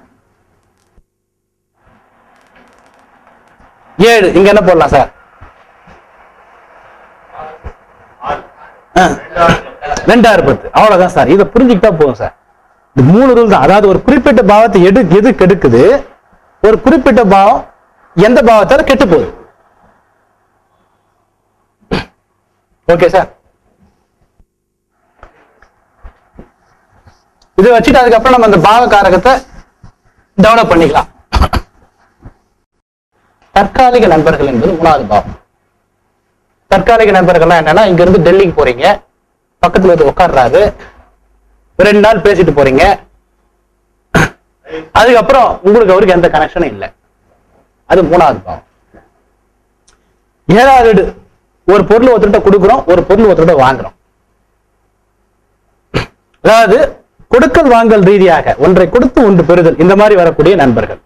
ஏழு இங்க என்ன போடலாம் சார் ஆறு ஆ. ரெண்டாவது ரெண்டாயிரம் பத்து அவ்வளவுதான் சார் இதை புரிஞ்சுக்கிட்டா போதும் சார் இது மூணு ரூல் தான் அதாவது ஒரு குறிப்பிட்ட பாவத்தை எடு எது கெடுக்குது ஒரு குறிப்பிட்ட பாவம் எந்த பாவத்தால கெட்டு போகுது ஓகே சார் இதை வச்சுட்டு அதுக்கப்புறம் நம்ம அந்த பாவ காரகத்தை டெவலப் பண்ணிக்கலாம் தற்காலிக நண்பர்கள் என்பது மூணாவது பாவம் தற்காலிக நண்பர்கள்லாம் என்னன்னா இங்க இருந்து டெல்லிக்கு போறீங்க பக்கத்துல வந்து உட்கார்றாரு ரெண்டு நாள் பேசிட்டு போறீங்க அதுக்கப்புறம் உங்களுக்கு அவருக்கு எந்த கனெக்ஷனும் இல்லை அது மூணாவது பாவம் ஏழாவது வீடு ஒரு பொருள் ஒருத்தர்கிட்ட கொடுக்குறோம் ஒரு பொருள் ஒருத்தர்கிட்ட வாங்குறோம் அதாவது கொடுக்கல் வாங்கல் ரீதியாக ஒன்றை கொடுத்து ஒன்று பெறுதல் இந்த மாதிரி வரக்கூடிய நண்பர்கள்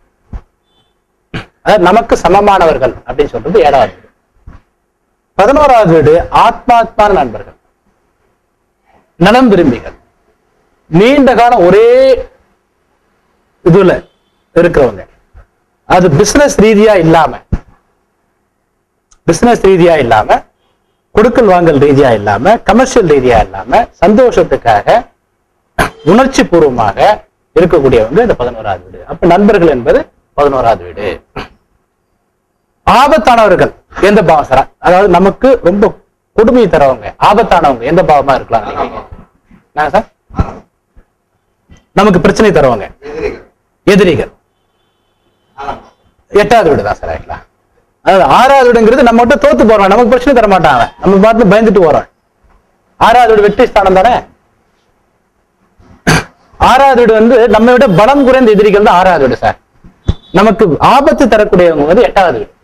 அதாவது நமக்கு சமமானவர்கள் அப்படின்னு சொல்றது ஏழாவது வீடு பதினோராவது வீடு ஆத்மாத்மான நண்பர்கள் நலம் விரும்பிகள் நீண்ட காலம் ஒரே இதுல இருக்கிறவங்க அது பிசினஸ் ரீதியா இல்லாம பிசினஸ் ரீதியா இல்லாம கொடுக்கல் வாங்கல் ரீதியா இல்லாம கமர்ஷியல் ரீதியா இல்லாம சந்தோஷத்துக்காக உணர்ச்சி பூர்வமாக இருக்கக்கூடியவங்க இந்த பதினோராவது வீடு அப்ப நண்பர்கள் என்பது பதினோராவது வீடு ஆபத்தானவர்கள் எந்த பாவம் சார் அதாவது நமக்கு ரொம்ப கொடுமையை தரவங்க ஆபத்தானவங்க எந்த பாவமா இருக்கலாம் நினைக்கிறீங்க என்ன சார் நமக்கு பிரச்சனை தருவாங்க எதிரிகள் எதிரிகள் ஆமாம் எட்டாவது வீடு தான் சார் ஆக்சுவலா அதாவது ஆறாவது வீடுங்கிறது நம்ம மட்டும் தோத்து போறோம் நமக்கு பிரச்சனை தர மாட்டான் அவன் நம்ம பார்த்து பயந்துட்டு போறோம் ஆறாவது வீடு வெற்றி ஸ்தானம் தானே ஆறாவது வீடு வந்து நம்ம விட பலம் குறைந்த எதிரிகள் தான் ஆறாவது வீடு சார் நமக்கு ஆபத்து தரக்கூடியவங்க வந்து எட்டாவது வீடு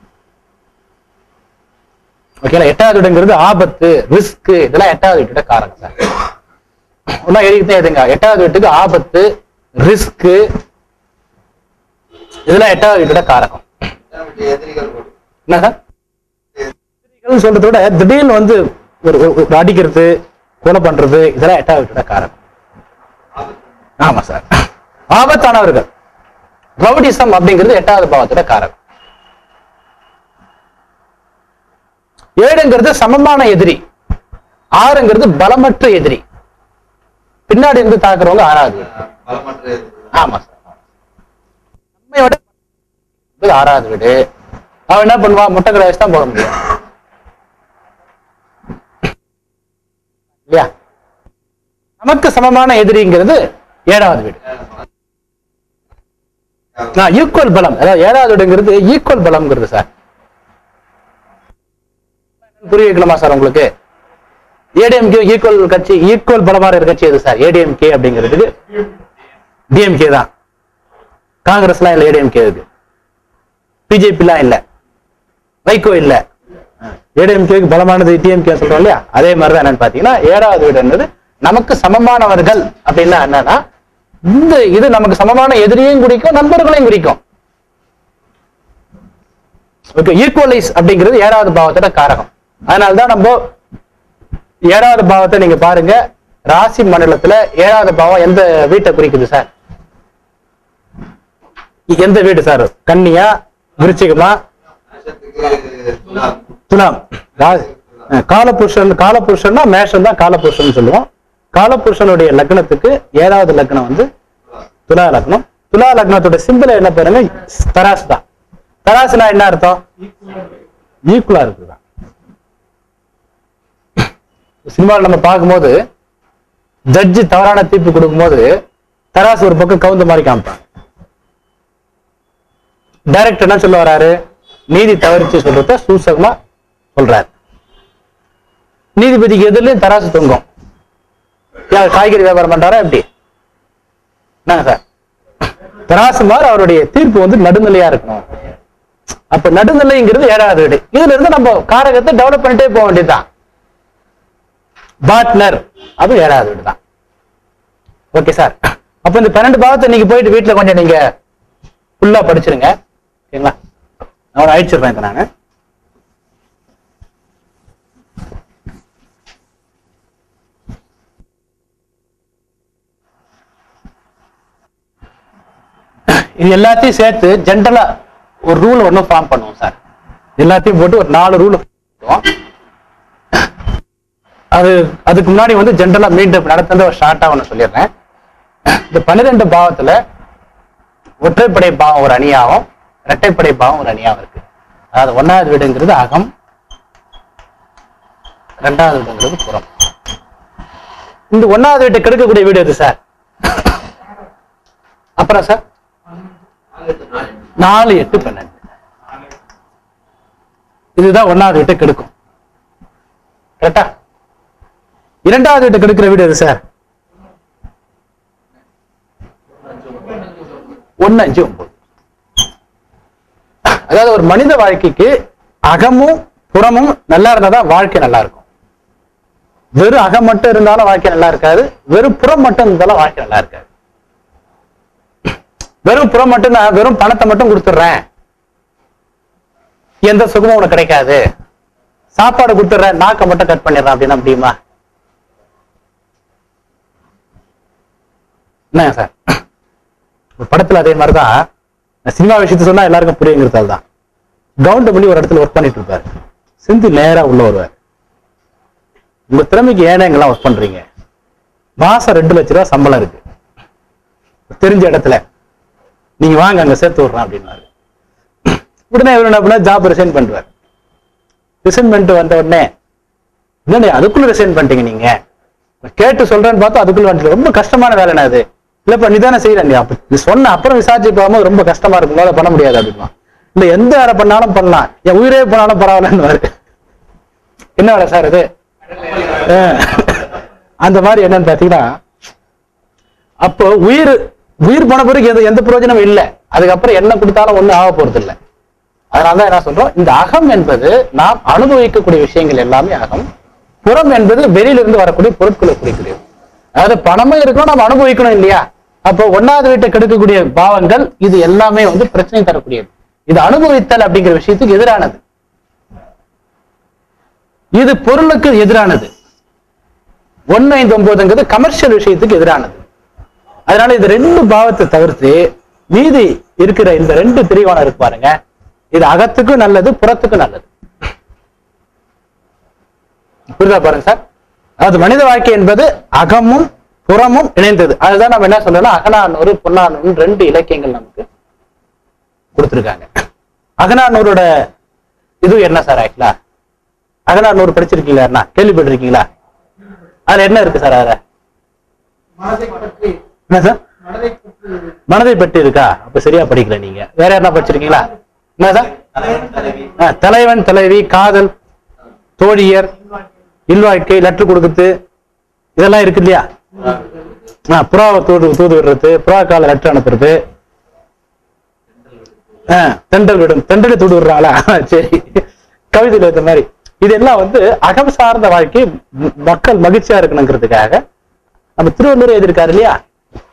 ஓகேங்களா எட்டாவது வீடுங்கிறது ஆபத்து ரிஸ்க் இதெல்லாம் எட்டாவது வீட்டோட காரணம் சார் ஒன்னா எழுதிக்கிட்டே எதுங்க எட்டாவது வீட்டுக்கு ஆபத்து ரிஸ்க் இதெல்லாம் எட்டாவது வீட்டோட காரகம் நமக்கு எதிரிகள் கூட என்ன சார் எதிரிகள்னு சொல்றதை விட திடீர்னு வந்து ஒரு ஒரு- ஒரு அடிக்கிறது கொலை பண்றது இதெல்லாம் எட்டாவது வீட்டோட காரகம் ஆமா சார் ஆபத்தானவர்கள் ரவுடிசம் அப்படிங்கிறது எட்டாவது பாவத்தோட காரகம் ஏழுங்கிறது சமமான எதிரி ஆறுங்கிறது பலமற்ற எதிரி பின்னாடி இருந்து தாக்குறவங்க ஆறாவது வீடு. பலமற்ற எதிரிகள். ஆமா சார் நம்மையோட இது ஆறாவது வீடு அவன் என்ன பண்ணுவான் முட்டை கடை வச்சு தான் போட முடியும் இல்லையா நமக்கு சமமான எதிரிங்கிறது ஏழாவது வீடு ஈக்குவல் பலம் அதாவது ஏழாவது வீடுங்கிறது ஈக்குவல் பலம்ங்கிறது சார் புரிய வைக்கலாமா சார் உங்களுக்கு ஏடிஎம்கே ஈக்குவல் கட்சி ஈக்குவல் பலமா இருக்கிற கட்சி எது சார் ஏடிஎம்கே அப்படிங்கிறதுக்கு டிஎம்கே தான் காங்கிரஸ்லாம் இல்ல ஏடிஎம்கே இருக்கு பிஜேபிலாம் இல்ல வைகோ இல்ல ஏடிஎம்கேக்கு பலமானது டிஎம்கே சொல்றோம் இல்லையா அதே மாதிரிதான் என்னன்னு பாத்தீங்கன்னா ஏழாவது வீடு என்னது நமக்கு சமமானவர்கள் அப்படின்னா என்னன்னா இந்த இது நமக்கு சமமான எதிரியும் குறிக்கும் நண்பர்களையும் குறிக்கும் ஓகே ஈக்குவலைஸ் அப்படிங்கிறது ஏழாவது பாவத்தோட காரகம் அதனாலதான் நம்ம ஏழாவது பாவத்தை நீங்க பாருங்க ராசி மண்டலத்துல ஏழாவது பாவம் எந்த வீட்டை குறிக்குது சார் எந்த வீடு சார் கன்னியா விருச்சிகமா மேஷத்துக்கு துலாம். துலாம் ரா- அஹ் காலபுருஷன் காலபுருஷன்னா மேஷம் தான் காலபுருஷன் சொல்லுவோம் காலபுருஷனுடைய லக்னத்துக்கு ஏழாவது லக்னம் வந்து துலா லக்னம் துலா லக்னத்தோட சிம்பிள் என்ன பாருங்க தராசு தான் தராசுனா என்ன அர்த்தம் ஈக்குவலா இருக்குதான் சினிமாவில் நம்ம பார்க்கும்போது ஜட்ஜி தவறான தீர்ப்பு கொடுக்கும்போது தராசு ஒரு பக்கம் கவுந்த மாதிரி காமிப்பாங்க டைரக்டர் என்ன சொல்ல வராரு நீதி தவறிச்சு சொல்றத சூசகமா சொல்றாரு நீதிபதிக்கு எதிரிலையும் தராசு தொங்கும் யார் காய்கறி வியாபாரம் பண்றாரா எப்படி என்னங்க சார் தராசு மாதிரி அவருடைய தீர்ப்பு வந்து நடுநிலையா இருக்கணும் அப்ப நடுநிலைங்கிறது ஏழாவது வீடு இதுல இருந்து நம்ம காரகத்தை டெவலப் பண்ணிட்டே போக வேண்டியதுதான் பார்ட்னர் அது ஏழாவது வீடு தான் ஓகே சார் அப்ப இந்த பன்னெண்டு பாவத்தை நீங்க போயிட்டு வீட்டுல கொஞ்சம் நீங்க ஃபுல்லா படிச்சிருங்க ஓகேங்களா நான் அழிச்சிடுறேன் இதை நான் இது எல்லாத்தையும் சேர்த்து ஜென்ரலா ஒரு ரூல் ஒன்று ஃபார்ம் பண்ணுவோம் சார் எல்லாத்தையும் போட்டு ஒரு நாலு ரூல் அது அதுக்கு முன்னாடி வந்து ஜென்ரலா மீண்டும் நடத்துறது ஒரு ஷார்ட்டா ஒன்று சொல்லிடுறேன் இந்த பன்னிரெண்டு பாவத்துல ஒற்றைப்படை பாவம் ஒரு அணியாகும் இரட்டைப்படை பாவம் ஒரு அணியாகும் இருக்கு அதாவது ஒன்னாவது வீடுங்கிறது அகம் ரெண்டாவது வீடுங்கிறது புறம் இந்த ஒன்னாவது வீட்டை கெடுக்கக்கூடிய வீடு எது சார் அப்புறம் சார் நாலு எட்டு பன்னெண்டு இதுதான் ஒன்னாவது வீட்டை கெடுக்கும் கரெக்டா இரண்டாவது வீட்டை கெடுக்கிற வீடு எது சார் ஒன்னு அஞ்சு ஒன்பது அதாவது ஒரு மனித வாழ்க்கைக்கு அகமும் புறமும் நல்லா இருந்தாதான் வாழ்க்கை நல்லா இருக்கும் வெறும் அகம் மட்டும் இருந்தாலும் வாழ்க்கை நல்லா இருக்காது வெறும் புறம் மட்டும் இருந்தாலும் வாழ்க்கை நல்லா இருக்காது வெறும் புறம் மட்டும் நான் வெறும் பணத்தை மட்டும் கொடுத்துட்றேன் எந்த சுகமும் உனக்கு கிடைக்காது சாப்பாடு கொடுத்துட்றேன் நாக்கை மட்டும் கட் பண்ணிடுறேன் அப்படின்னா முடியுமா என்ன சார் ஒரு படத்துல அதே மாதிரிதான் நான் சினிமா விஷயத்த சொன்னா எல்லாருக்கும் புரியுங்கிறதால தான் கவுண்ட் பண்ணி ஒரு இடத்துல ஒர்க் பண்ணிட்டு இருப்பாரு சிந்து நேரா உள்ள வருவார் உங்க திறமைக்கு ஏன்னா எங்கெல்லாம் ஒர்க் பண்றீங்க மாசம் ரெண்டு லட்ச ரூபா சம்பளம் இருக்கு தெரிஞ்ச இடத்துல நீங்க வாங்க அங்க சேர்த்து விடுறேன் அப்படின்னாரு உடனே இவர் என்ன பண்ண ஜாப் ரிசைன் பண்ணுவார் ரிசைன் பண்ணிட்டு வந்த உடனே என்னண்ணே அதுக்குள்ள ரிசைன் பண்ணிட்டீங்க நீங்க கேட்டு சொல்றேன்னு பார்த்தா அதுக்குள்ள வந்துட்டு ரொம்ப கஷ்டமான வேலைண்ணா அது இல்லப்பா நீ தானே செய்யற நீ அப்ப நீ சொன்ன அப்புறம் விசாரிச்சு போகும்போது ரொம்ப கஷ்டமா இருக்கும் அதை பண்ண முடியாது அப்படின்னா இல்ல எந்த வேலை பண்ணாலும் பண்ணலாம் என் உயிரே போனாலும் பரவாயில்லன்னு என்ன வேலை சார் இது அஹ், அந்த மாதிரி என்னன்னு பாத்தீங்கன்னா அப்போ உயிர் உயிர் போன பிறகு எந்த எந்த பிரயோஜனமும் இல்லை அதுக்கப்புறம் என்ன கொடுத்தாலும் ஒண்ணும் ஆக போறது இல்லை அதனாலதான் என்ன சொல்றோம் இந்த அகம் என்பது நாம் அனுபவிக்கக்கூடிய விஷயங்கள் எல்லாமே அகம் புறம் என்பது வெளியிலிருந்து வரக்கூடிய பொருட்களை குறிக்கிறது அதாவது பணமும் இருக்கணும் நம்ம அனுபவிக்கணும் இல்லையா அப்போ ஒன்னாவது வீட்டை கெடுக்கக்கூடிய பாவங்கள் இது எல்லாமே வந்து பிரச்சனை தரக்கூடியது இது அனுபவித்தல் அப்படிங்கிற விஷயத்துக்கு எதிரானது இது பொருளுக்கு எதிரானது ஒன்னு ஐந்து ஒன்பதுங்கிறது கமர்ஷியல் விஷயத்துக்கு எதிரானது அதனால இந்த ரெண்டு பாவத்தை தவிர்த்து மீதி இருக்கிற இந்த ரெண்டு பிரிவான இருக்கு பாருங்க இது அகத்துக்கும் நல்லது புறத்துக்கும் நல்லது புரியுதா பாருங்க சார் அதாவது மனித வாழ்க்கை என்பது அகமும் புறமும் இணைந்தது அதுதான் நம்ம என்ன சொல்லலாம் அகநானூறு புறநானூறு ரெண்டு இலக்கியங்கள் நமக்கு கொடுத்துருக்காங்க அகநானூரோட இது என்ன சார் ஆக்சுவலா அகநானூறு படிச்சிருக்கீங்களா அண்ணா கேள்விப்பட்டிருக்கீங்களா அதுல என்ன இருக்கு சார் அதுல மனதை பற்றி என்ன சார் மனதை பற்றி மனதை பற்றி இருக்கா அப்ப சரியா படிக்கல நீங்க வேற யாருன்னா படிச்சிருக்கீங்களா என்ன சார் தலைவன் தலைவி ஆ, தலைவன் தலைவி காதல் தோழியர் இல்வாழ்க்கை லெட்டர் கொடுக்குறது இதெல்லாம் இருக்கு இல்லையா ஆ, புறாவை தூது தூது விடுறது புறா கால லெட்டர் அனுப்புறது ஆ, தெண்டல் விடும் தெண்டலை தூது விடுறாங்களா ஆ, சரி கவிதையில் இந்த மாதிரி இதெல்லாம் வந்து அகம் சார்ந்த வாழ்க்கை ம- மக்கள் மகிழ்ச்சியா இருக்கணுங்கிறதுக்காக நம்ம திருவள்ளுவர் எழுதியிருக்காரு இல்லையா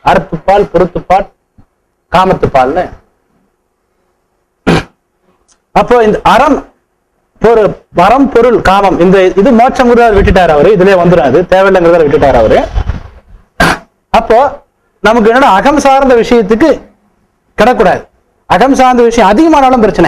அறத்துப்பால் பொறுத்துப்பால் காமத்துப்பால்னு அப்போ இந்த அறம் பொருள் வரம் பொருள் காமம் இந்த இது மோட்சங்கிறத விட்டுட்டாரு அவரு இதுலயே வந்துடும் அது தேவையில்லைங்கிறத விட்டுட்டாரு அவரு அப்போ நமக்கு என்னன்னா அகம் சார்ந்த விஷயத்துக்கு கிடக்கூடாது அகம் சார்ந்த விஷயம் அதிகமானாலும் பிரச்சனை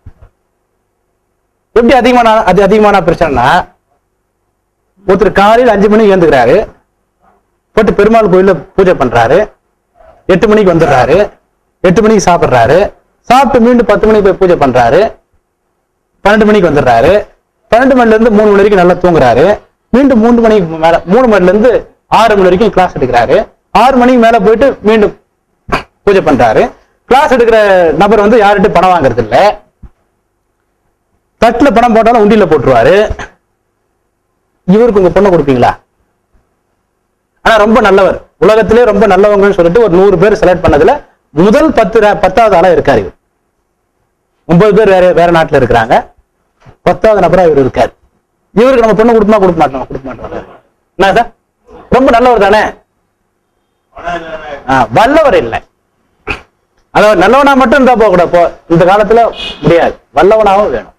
எப்படி அதிகமான அது அதிகமான பிரச்சனைனா ஒருத்தர் காலையில் அஞ்சு மணிக்கு எழுந்துக்கிறாரு போட்டு பெருமாள் கோயில்ல பூஜை பண்றாரு எட்டு மணிக்கு வந்துடுறாரு எட்டு மணிக்கு சாப்பிடுறாரு சாப்பிட்டு மீண்டும் பத்து மணிக்கு போய் பூஜை பண்றாரு பன்னெண்டு மணிக்கு வந்துடுறாரு பன்னெண்டு மணில இருந்து மூணு மணி வரைக்கும் நல்லா தூங்குறாரு மீண்டும் மூணு மணிக்கு மேல மூணு மணில இருந்து ஆறு மணி வரைக்கும் கிளாஸ் எடுக்கிறாரு ஆறு மணிக்கு மேல போயிட்டு மீண்டும் பூஜை பண்றாரு கிளாஸ் எடுக்கிற நபர் வந்து யார்கிட்ட பணம் வாங்குறது இல்ல தட்டுல பணம் போட்டாலும் உண்டியில போட்டுருவாரு இவருக்கு உங்க பொண்ணை கொடுப்பீங்களா ஆனா ரொம்ப நல்லவர் உலகத்திலே ரொம்ப நல்லவங்கன்னு சொல்லிட்டு ஒரு நூறு பேர் செலக்ட் பண்ணதுல முதல் பத்து ரா- பத்தாவது ஆளா இருக்காரு இவர் ஒன்பது பேர் வேற வேற நாட்டுல இருக்கிறாங்க பத்தாவது நபரா இவர் இருக்காரு இவருக்கு நம்ம பொண்ணு கொடுப்போமா கொடுக்க மாட்டோம் கொடுக்க மாட்டோம் என்ன சார் ரொம்ப நல்லவர் தானே பணம் இல்லாம ஆ, வல்லவர் இல்லை அதாவது நல்லவனா மட்டும் இருந்தா போக கூடாது போ இந்த காலத்துல முடியாது வல்லவனாவும் வேணும்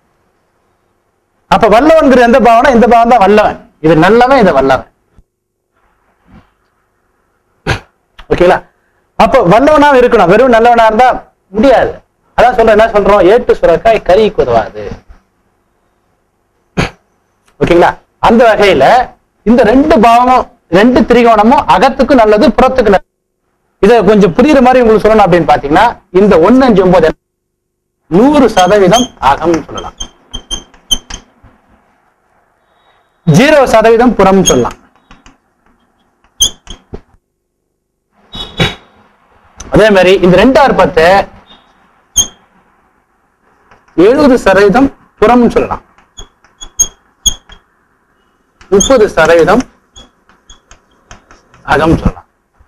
அப்ப வல்லவன்கிற எந்த பாவனா இந்த பாவம் தான் வல்லவன் இது நல்லவன் இது வல்லவன் ஓகேங்களா அப்ப வல்லவனாவும் இருக்கணும் வெறும் நல்லவனா இருந்தா முடியாது அதான் சொல்றேன் என்ன சொல்றோம் ஏட்டு சுரக்காய் கறி குதவாது ஓகேங்களா அந்த வகையில இந்த ரெண்டு பாவமும் ரெண்டு திரிகோணமும் அகத்துக்கு நல்லது புறத்துக்கு நல்லது இத கொஞ்சம் புரியுற மாதிரி உங்களுக்கு சொல்லணும் அப்படின்னு பாத்தீங்கன்னா இந்த ஒன்னு அஞ்சு ஒன்பது நூறு சதவீதம் அகம்னு சொல்லலாம் ஜீரோ சதவீதம் புறம் சொல்லலாம் அதே மாதிரி இந்த ரெண்டாயிரம் பத்து எழுபது சதவீதம் புறம்னு சொல்லலாம் முப்பது சதவீதம் அகம் சொல்லலாம்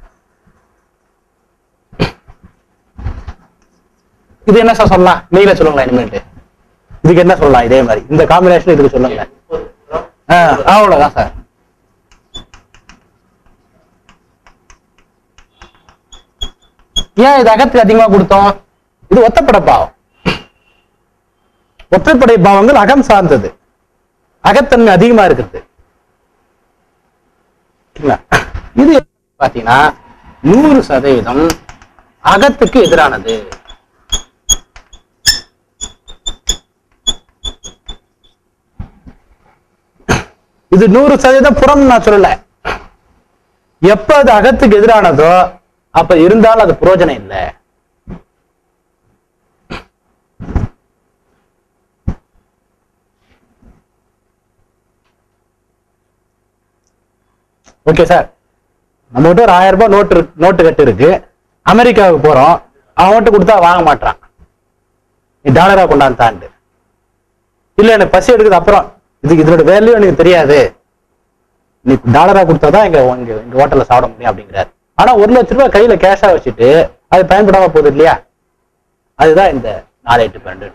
இது என்ன சார் சொல்லலாம் நீங்களே சொல்லுங்களேன் இனிமேட்டு இதுக்கு என்ன சொல்லலாம் இதே மாதிரி இந்த காம்பினேஷன் இதுக்கு சொல்லுங்க ஆ, அவ்வளவுதான் சார் ஏன் இது அகத்துக்கு அதிகமா கொடுத்தோம் இது ஒத்தப்படை பாவம் ஒற்றைப்படை பாவங்கள் அகம் சார்ந்தது அகத்தன்மை அதிகமா இருக்குது சரிங்களா? இது பாத்தீங்கன்னா நூறு சதவீதம் அகத்துக்கு எதிரானது இது நூறு சதவீதம் புறம் நான் சொல்லல எப்ப அது அகத்துக்கு எதிரானதோ அப்ப இருந்தாலும் அது பிரயோஜனம் இல்லை ஓகே சார் நம்மகிட்ட ஒரு ஆயிரம் ரூபாய் நோட்டு இருக்கு- நோட்டு கட்டு இருக்கு அமெரிக்காவுக்கு போறோம் அவன்கிட்ட கொடுத்தா வாங்க மாட்டான் நீ டாலரா கொண்டாந்தாண்டு இல்ல எனக்கு பசி எடுக்குது அப்புறம் இதுக்கு இதோட வேல்யூ எனக்கு தெரியாது நீ டாலரா கொடுத்தாதான் எங்க இங்க எங்க ஹோட்டல்ல சாப்பிட முடியும் அப்படிங்கிறாரு ஆனா ஒரு லட்ச ரூபாய் கையில கேஷா வச்சுட்டு அது பயன்படாம போகுது இல்லையா அதுதான் இந்த நாலு எட்டு பன்னெண்டு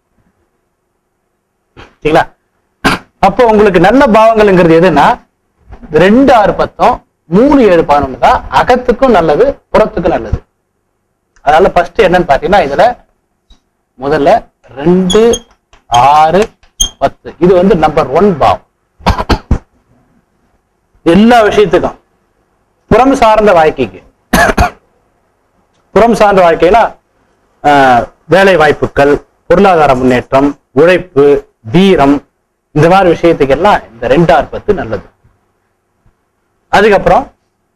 சரிங்களா அப்போ உங்களுக்கு நல்ல பாவங்கள்ங்கிறது எதுன்னா ரெண்டு ஆறு பத்தம் மூணு ஏழு பதினொன்று தான் அகத்துக்கும் நல்லது புறத்துக்கும் நல்லது அதனால ஃபர்ஸ்ட் என்னன்னு பாத்தீங்கன்னா இதுல முதல்ல ரெண்டு ஆறு பத்து இது வந்து நம்பர் ஒன் பாவம் எல்லா விஷயத்துக்கும் புறம் சார்ந்த வாழ்க்கைக்கு புறம் சார்ந்த வாழ்க்கைனா ஆஹ், வேலை வாய்ப்புகள் பொருளாதார முன்னேற்றம் உழைப்பு வீரம் இந்த மாதிரி விஷயத்துக்கு எல்லாம் இந்த ரெண்டாறு பத்து நல்லது அதுக்கப்புறம்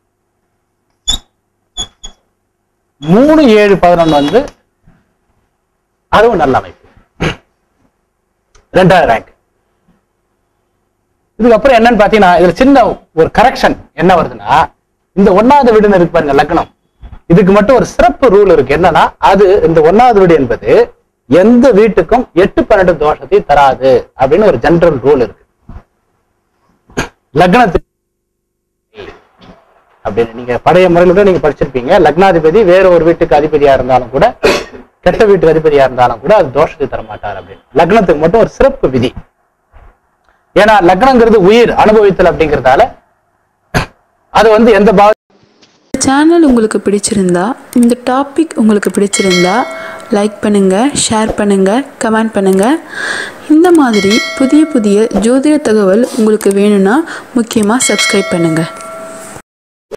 மூணு ஏழு பதினொன்று வந்து அதுவும் நல்ல அமைப்பு ரெண்டாவது ரேங்க் இதுக்கப்புறம் என்னன்னு பாத்தீங்கன்னா இதுல சின்ன ஒரு கரெக்ஷன் என்ன வருதுன்னா இந்த ஒன்னாவது வீடுன்னு இருக்கு பாருங்க லக்னம் இதுக்கு மட்டும் ஒரு சிறப்பு ரூல் இருக்கு என்னன்னா அது இந்த ஒன்னாவது வீடு என்பது எந்த வீட்டுக்கும் எட்டு பன்னெண்டு தோஷத்தை தராது அப்படின்னு ஒரு ஜெனரல் ரூல் இருக்கு லக்னத்துக்கு அப்படின்னு நீங்க பழைய முறையில கூட நீங்க படிச்சிருப்பீங்க லக்னாதிபதி வேற ஒரு வீட்டுக்கு அதிபதியா இருந்தாலும் கூட கெட்ட வீட்டுக்கு அதிபதியா இருந்தாலும் கூட அது தோஷத்தை தர மாட்டார் அப்படின்னு லக்னத்துக்கு மட்டும் ஒரு சிறப்பு விதி ஏன்னா லக்னங்கிறது உயிர் அனுபவித்தல் அப்படிங்கறதால அது வந்து எந்த பாவ சேனல் உங்களுக்கு பிடிச்சிருந்தா இந்த டாபிக் உங்களுக்கு பிடிச்சிருந்தா லைக் பண்ணுங்கள் ஷேர் பண்ணுங்கள் கமெண்ட் பண்ணுங்கள் இந்த மாதிரி புதிய புதிய ஜோதிட தகவல் உங்களுக்கு வேணும்னா முக்கியமாக சப்ஸ்கிரைப் பண்ணுங்கள்